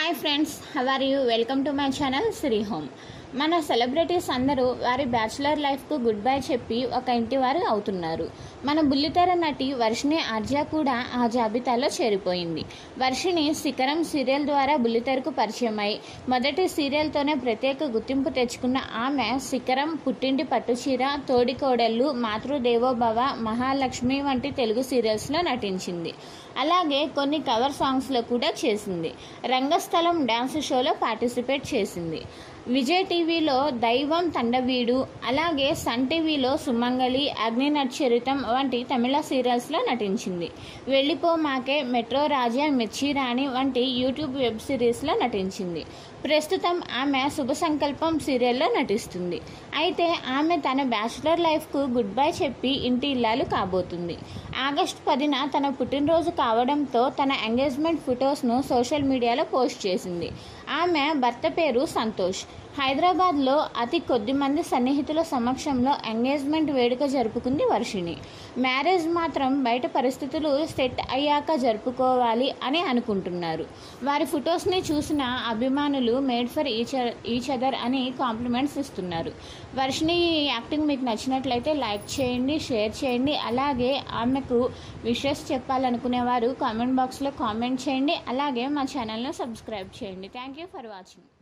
hi friends how are you welcome to my channel Shri home మన celebrities అందరూ వారి bachelor లైఫ్కు good bye చెప్పి ఒక ఇంటి వారు అవుతున్నారు మన బుల్లితెర నటి వర్షిణి ఆర్జా కూడా ఆ జాబితాలో చేరిపోయింది వర్షిణి శిఖరం సీరియల్ ద్వారా బుల్లితెరకు పరిచయమై మొదటి సీరియల్తోనే ప్రత్యేక గుర్తింపు తెచ్చుకున్న ఆమె శిఖరం పుట్టింటి పట్టుచీర తోడికోడళ్ళు మాతృదేవోభవ మహాలక్ష్మి వంటి తెలుగు సీరియల్స్లో నటించింది అలాగే కొన్ని కవర్ సాంగ్స్లో కూడా చేసింది రంగస్థలం డ్యాన్స్ షోలో పార్టిసిపేట్ చేసింది విజయ్ టీవీలో దైవం తండవీడు అలాగే సన్ టీవీలో సుమంగళి అగ్ని నక్షరితం వంటి తమిళ సీరియల్స్లో నటించింది వెళ్ళిపో మాకే మెట్రో రాజా మిర్చి రాణి వంటి యూట్యూబ్ వెబ్ సిరీస్లో నటించింది ప్రస్తుతం ఆమె శుభ సంకల్పం సీరియల్లో నటిస్తుంది అయితే ఆమె తన బ్యాచులర్ లైఫ్కు గుడ్ బై చెప్పి ఇంటి ఇల్లాలు కాబోతుంది ఆగస్టు పదిన తన పుట్టినరోజు కావడంతో తన ఎంగేజ్మెంట్ ఫొటోస్ను సోషల్ మీడియాలో పోస్ట్ చేసింది ఆమె భర్త పేరు సంతోష్ హైదరాబాద్లో అతి కొద్ది మంది సన్నిహితుల సమక్షంలో ఎంగేజ్మెంట్ వేడుక జరుపుకుంది వర్షిణి మ్యారేజ్ మాత్రం బయట పరిస్థితులు సెట్ అయ్యాక జరుపుకోవాలి అని అనుకుంటున్నారు వారి ఫొటోస్ని చూసిన అభిమానులు made for each each other అని కాంప్లిమెంట్స్ ఇస్తున్నారు వర్షిణి యాక్టింగ్ మీకు నచ్చినట్లయితే లైక్ చేయండి షేర్ చేయండి అలాగే ఆమెకు విషెస్ చెప్పాలనుకునేవారు కామెంట్ బాక్స్లో కామెంట్ చేయండి అలాగే మా ఛానల్ను సబ్స్క్రైబ్ చేయండి థ్యాంక్ యూ ఫర్ వాచింగ్